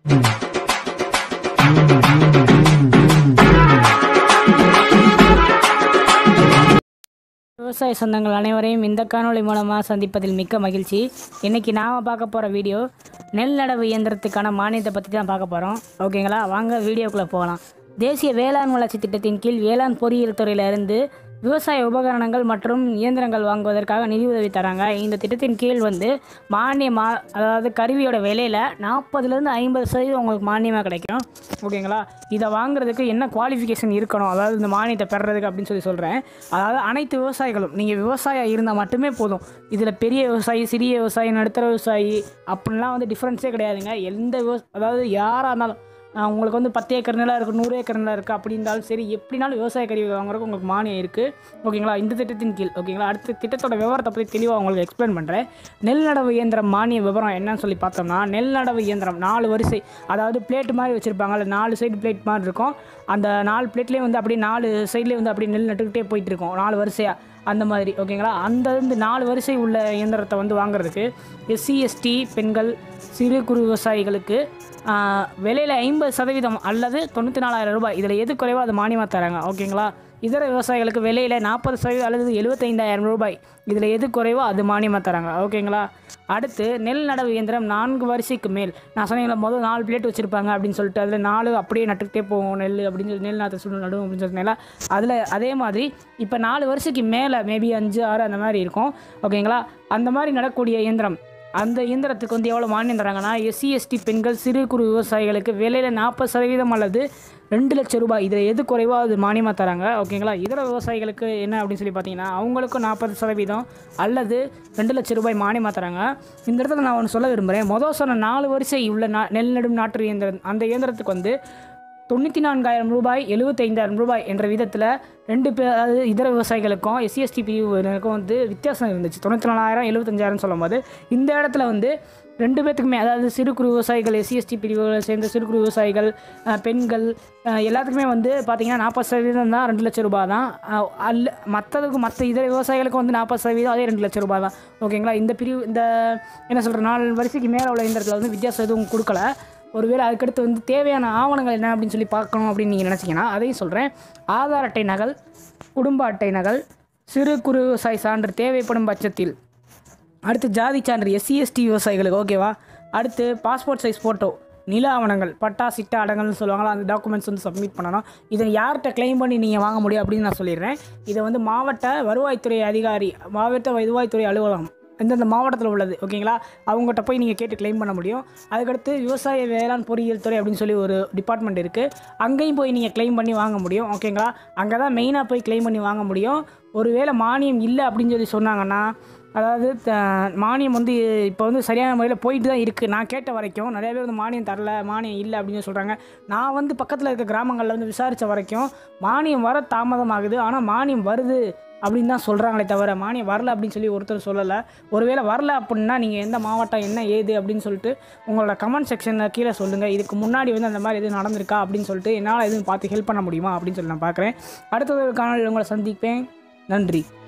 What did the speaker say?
விவசாய சொந்தங்கள் அனைவரையும் இந்த காணொளி மூலமாக சந்திப்பதில் மிக்க மகிழ்ச்சி இன்றைக்கி நாம் பார்க்க போகிற வீடியோ நெல் நடவு இயந்திரத்துக்கான மானியத்தை பற்றி தான் பார்க்க போகிறோம் ஓகேங்களா வாங்க வீடியோக்குள்ளே போகலாம் தேசிய வேளாண் வளர்ச்சி திட்டத்தின் கீழ் வேளாண் பொறியியல் துறையிலிருந்து விவசாய உபகரணங்கள் மற்றும் இயந்திரங்கள் வாங்குவதற்காக நிதி உதவி தராங்க இந்த திட்டத்தின் கீழ் வந்து மானியமா அதாவது கருவியோட விலையில் நாற்பதுலேருந்து ஐம்பது சதவீதம் உங்களுக்கு மானியமாக கிடைக்கும் ஓகேங்களா இதை வாங்குறதுக்கு என்ன குவாலிஃபிகேஷன் இருக்கணும் அதாவது இந்த மானியத்தை பெறுறதுக்கு அப்படின்னு சொல்லி சொல்கிறேன் அதாவது அனைத்து விவசாயிகளும் நீங்கள் விவசாயம் இருந்தால் மட்டுமே போதும் இதில் பெரிய விவசாயி சிறிய விவசாயி நடுத்தர விவசாயி அப்படின்லாம் வந்து டிஃப்ரென்ஸே கிடையாதுங்க எந்த விவ அதாவது யாராக இருந்தாலும் ஆஹ் உங்களுக்கு வந்து பத்து ஏக்கர் நிலம் இருக்குது நூறு ஏக்கர் நிலம் இருக்குது அப்படி இருந்தாலும் சரி எப்படினாலும் விவசாய கருவி வாங்குறதுக்கு உங்களுக்கு மானியம் இருக்குது ஓகேங்களா இந்த திட்டத்தின் கீழ் ஓகேங்களா அடுத்த திட்டத்தோட விவரத்தை பற்றி தெளிவாக உங்களுக்கு எக்ஸ்பிளைன் பண்ணுறேன் நெல் நடவு இயந்திரம் மானிய விவரம் என்னன்னு சொல்லி பார்த்தோம்னா நெல் நடவு இயந்திரம் நாலு வரிசை அதாவது பிளேட் மாதிரி வச்சுருப்பாங்க அதில் நாலு சைடு பிளேட் மாதிரி இருக்கும் அந்த நாலு பிளேட்லேயே வந்து அப்படியே நாலு சைட்லேயே வந்து அப்படியே நெல் நட்டுக்கிட்டே போயிட்டு இருக்கும் நாலு வரிசையாக அந்த மாதிரி ஓகேங்களா அந்த வந்து நாலு வரிசை உள்ள இயந்திரத்தை வந்து வாங்குறதுக்கு எஸ்சி எஸ்டி பெண்கள் சிறு குறு விவசாயிகளுக்கு விலையில் ஐம்பது சதவீதம் அல்லது தொண்ணூற்றி நாலாயிரம் ரூபாய் இதில் எது குறைவோ அது மானியமாக தராங்க ஓகேங்களா இதர விவசாயிகளுக்கு விலையில் நாற்பது சதவீதம் அல்லது எழுபத்தைந்தாயிரம் ரூபாய் இதில் எது குறைவோ அது மானியமாக தராங்க ஓகேங்களா அடுத்து நெல் நடவு இயந்திரம் நான்கு வரிசைக்கு மேல் நான் சொன்னீங்களா முதல் நாலு பிளேட் வச்சுருப்பாங்க அப்படின்னு சொல்லிட்டு அதில் நாலு அப்படியே நட்டுக்கிட்டே போவோம் நெல் அப்படின்னு சொல்லி நெல் நாற்று சொல்லி நடுவோம் அப்படின்னு சொன்னீங்களா அதில் அதே மாதிரி இப்போ நாலு வருஷத்துக்கு மேலே மேபி அஞ்சு ஆறு அந்த மாதிரி இருக்கும் ஓகேங்களா அந்த மாதிரி நடக்கூடிய இயந்திரம் அந்த இயந்திரத்துக்கு வந்து எவ்வளோ மானியம் தராங்கன்னா எஸ்சி எஸ்டி பெண்கள் சிறு குறு விவசாயிகளுக்கு விலையில் நாற்பது சதவீதம் அல்லது ரெண்டு லட்சம் ரூபாய் இதில் எது குறைவோ அது மானியமாக தராங்க ஓகேங்களா இதர விவசாயிகளுக்கு என்ன அப்படின்னு சொல்லி பார்த்தீங்கன்னா அவங்களுக்கும் நாற்பது சதவீதம் அல்லது ரெண்டு லட்சம் ரூபாய் மானியமாக தராங்க இந்த இடத்துல நான் ஒன்று சொல்ல விரும்புகிறேன் மொதல் சொன்ன நாலு வரிசை உள்ள நா நெல் நடும் நாற்று இயந்திரம் அந்த இயந்திரத்துக்கு வந்து தொண்ணூற்றி நான்காயிரம் ரூபாய் எழுபத்தைந்தாயிரம் ரூபாய் என்ற விதத்தில் ரெண்டு பேர் அதாவது இதர விவசாயிகளுக்கும் எஸ்சிஎஸ்டி பிரிவினருக்கும் வந்து வித்தியாசம் இருந்துச்சு தொண்ணூற்றி நாலாயிரம் எழுபத்தஞ்சாயிரம் சொல்லும் போது இந்த இடத்துல வந்து ரெண்டு பேர்த்துக்குமே அதாவது சிறு குறு விவசாயிகள் எஸ்சிஎஸ்டி பிரிவுகளை சேர்ந்த சிறு குறு விவசாயிகள் அஹ், பெண்கள் அஹ், எல்லாத்துக்குமே வந்து பார்த்திங்கன்னா நாற்பது சதவீதம் தான் ரெண்டு லட்சம் ரூபாய் தான் அஹ், அல்ல மற்றதுக்கு மற்ற இதர விவசாயிகளுக்கும் வந்து நாற்பது சதவீதம் அதே ரெண்டு லட்சம் ரூபாய் தான் ஓகேங்களா இந்த பிரிவு இந்த என்ன சொல்கிற நாலு வரிசைக்கு மேலே உள்ள இந்த இடத்துல வந்து வித்தியாசம் எதுவும் கொடுக்கல ஒருவேளை அதுக்கடுத்து வந்து தேவையான ஆவணங்கள் என்ன அப்படின்னு சொல்லி பார்க்கணும் அப்படின்னு நீங்கள் நினச்சிங்கன்னா அதையும் சொல்கிறேன் ஆதார் அட்டை நகல் குடும்ப அட்டை நகல் சிறு குறு விவசாய சான்று தேவைப்படும் பட்சத்தில் அடுத்து ஜாதி சான்று எஸ்சி எஸ்டி விவசாயிகளுக்கு ஓகேவா அடுத்து பாஸ்போர்ட் சைஸ் ஃபோட்டோ நில ஆவணங்கள் பட்டா சிட்டா அடங்கல்னு சொல்லுவாங்களா அந்த டாக்குமெண்ட்ஸ் வந்து சப்மிட் பண்ணணும் இதை யார்கிட்ட க்ளைம் பண்ணி நீங்கள் வாங்க முடியும் அப்படின்னு நான் சொல்லிடுறேன் இதை வந்து மாவட்ட வருவாய்த்துறை அதிகாரி மாவட்ட வருவாய்த்துறை அலுவலகம் எந்தெந்த மாவட்டத்தில் உள்ளது ஓகேங்களா அவங்ககிட்ட போய் நீங்கள் கேட்டு க்ளைம் பண்ண முடியும் அதுக்கடுத்து விவசாய வேளாண் பொறியியல் துறை அப்படின்னு சொல்லி ஒரு டிபார்ட்மெண்ட் இருக்குது அங்கேயும் போய் நீங்கள் க்ளைம் பண்ணி வாங்க முடியும் ஓகேங்களா அங்கே தான் மெயினாக போய் க்ளைம் பண்ணி வாங்க முடியும் ஒருவேளை மானியம் இல்லை அப்படின்னு சொல்லி சொன்னாங்கன்னா அதாவது த- மானியம் வந்து இப்போ வந்து சரியான முறையில் போயிட்டு தான் இருக்குது நான் கேட்ட வரைக்கும் நிறைய பேர் வந்து மானியம் தரல மானியம் இல்லை அப்படின்னு சொல்லி சொல்கிறாங்க நான் வந்து பக்கத்தில் இருக்க கிராமங்களில் வந்து விசாரித்த வரைக்கும் மானியம் வர தாமதமாகுது ஆனால் மானியம் வருது அப்படின்னு தான் சொல்கிறாங்களே தவிர மானியம் வரல அப்படின்னு சொல்லி ஒருத்தர் சொல்லலை ஒருவேளை வரல அப்படின்னா நீங்கள் எந்த மாவட்டம் என்ன ஏது அப்படின்னு சொல்லிட்டு உங்களோட கமெண்ட் செக்ஷனில் கீழே சொல்லுங்கள் இதுக்கு முன்னாடி வந்து அந்த மாதிரி எதுவும் நடந்திருக்கா அப்படின்னு சொல்லிட்டு என்னால் எதுவும் பார்த்து ஹெல்ப் பண்ண முடியுமா அப்படின்னு சொல்லி நான் பார்க்குறேன் அடுத்தது ஒரு காணொலியில் உங்களை சந்திப்பேன் நன்றி